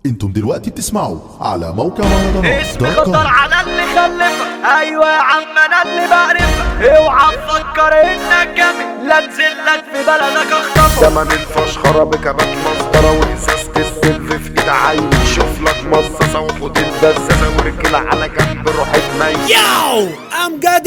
انتم دلوقتي بتسمعوا على موقع مهرجانات اسم دوت كوم خطر على اللي خلفك ايوه يا عم انا اللي بعرفك اوعى تفكر انك جامد لا انزل لك في بلدك اخطفك زمن الفشخرة بكبات مسطرة وإزازة السلف في إيد عين شوف لك مصاصة وخد البزازة ورجل على جنب روح ميت ياو امجد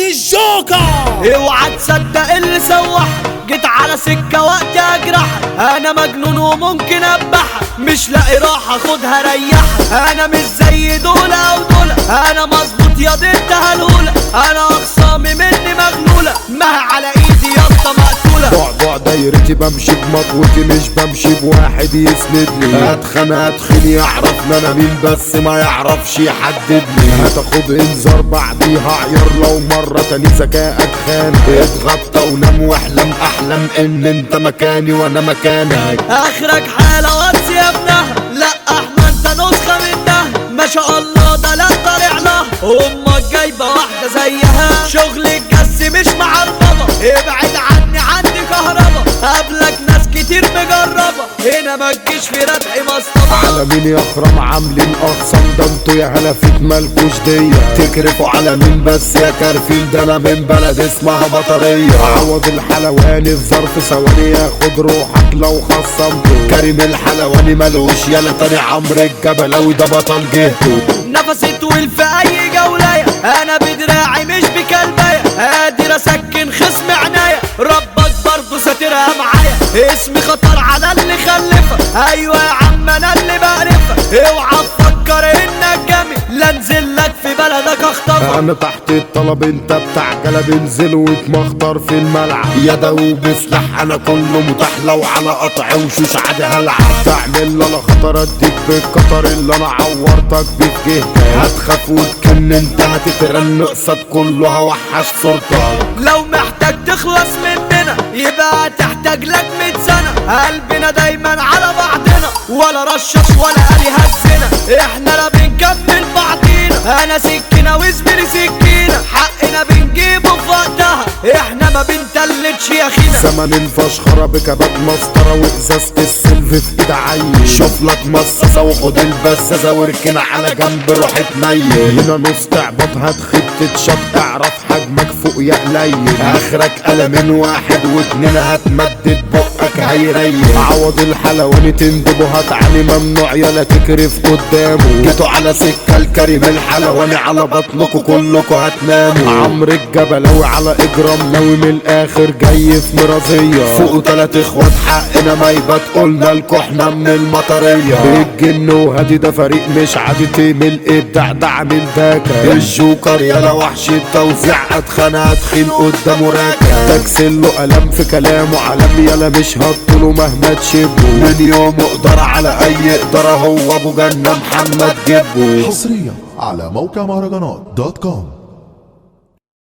الجوكر اوعى تصدق اللي سوحك جيت على سكة وقت اجرحك انا مجنون وممكن ابحك مش لاقي راحة خدها ريحك انا مش زي دول او دول انا مظبوط يا دي انت هلهولة انا اخصامي مني مغلولة ما على ايدي يافطة مقتولة بعبع دايرتي بمشي بمطوتي مش بمشي بواحد يسندني اتخن اتخن يعرفنا انا مين بس ما يعرفش يحددني هتاخد انذار بعديها عيار لو مرة تاني ذكائك خان اتغطى ونام واحلم احلم ان انت مكاني وانا مكانك اخرك حالة واتس يا ابنها لا احمد ده نسخة منها ما شاء الله ده لا طالع لها امك جايبة واحدة زيها شغل الجس مش معربة ابعد عني عندي كهربا قبلك ناس كتير مجربة هنا ما تجيش في ردح مصطفى على مين يا اخرام عاملين اقسام ده انتوا يا هلافيت مالكوش دية تكرفوا على مين بس يا كارفين ده انا من بلد اسمها مطرية عوض الحلواني في ظرف ثواني ياخد روحك لو خصمته كريم الحلواني ملوش يالا تاني عمرو الجبلاوي ده بطل جهته نفسي طويل في اي جولاية انا بدراعي مش بكلباية قادر اسكن خصم عناية ربك برضه ساترها معايا اسمي خطر على اللي خلفك ايوه يا عم انا اللي بعرفك اوعى تفكر انك جامد لا انزل لك في بلدك اخطفك انا تحت الطلب انت بتاع جلب انزل واتمخطر في الملعب يا دوب سلاح انا كله متاح لو على قطع وشوش عادي هلعب تعمل انا خطر اديك بالقطر اللي انا عورتك بيه في جهتك هتخاف وتكن انت هتترن قصاد كله هوحش صورتك لو محتاج تخلص مننا يبقى هتحتاج لك 100 سنة قلبنا دايما على بعضنا ولا رشش ولا قالي هزنا احنا لا بنكمل بعضينا انا سكينة وزميلي سكينة حقنا بنجيبه في وقتها احنا ما بنتلتش يا خينا زمن الفشخرة بكبات مسطرة وإزازة السلف في إيد عين شوف لك مصاصة وخد البزازة واركن على جنب روح تنيل هنا نص تعبط هتخد تتشط اعرف حجمك فوق يا قليل آخرك قلمين واحد واتنين هتمدد بقك هيريل عوض الحلواني تندبه هتعلي ممنوع يلا تكرف قدامه جيتوا على سكة الكريم الحلواني على بطنكوا كلكوا هتناموا عمرو الجبلاوي على اجرام ناوي من الاخر جاي في مرازية فوق تلات اخوات حقنا ما يبات قلنا لكوا احنا من المطرية الجن وهادي ده فريق مش عادي تيم الابداع ده عامل داكا الجوكر يلا وحش التوزيع اتخانق اتخين قدامه راكا تكسل له قلم في كلامه علم يلا مش هطله مهما تشبه من يومه اقدر على اي اقدر هو ابو جنة محمد جبه حصريا على موقع مهرجانات دوت كوم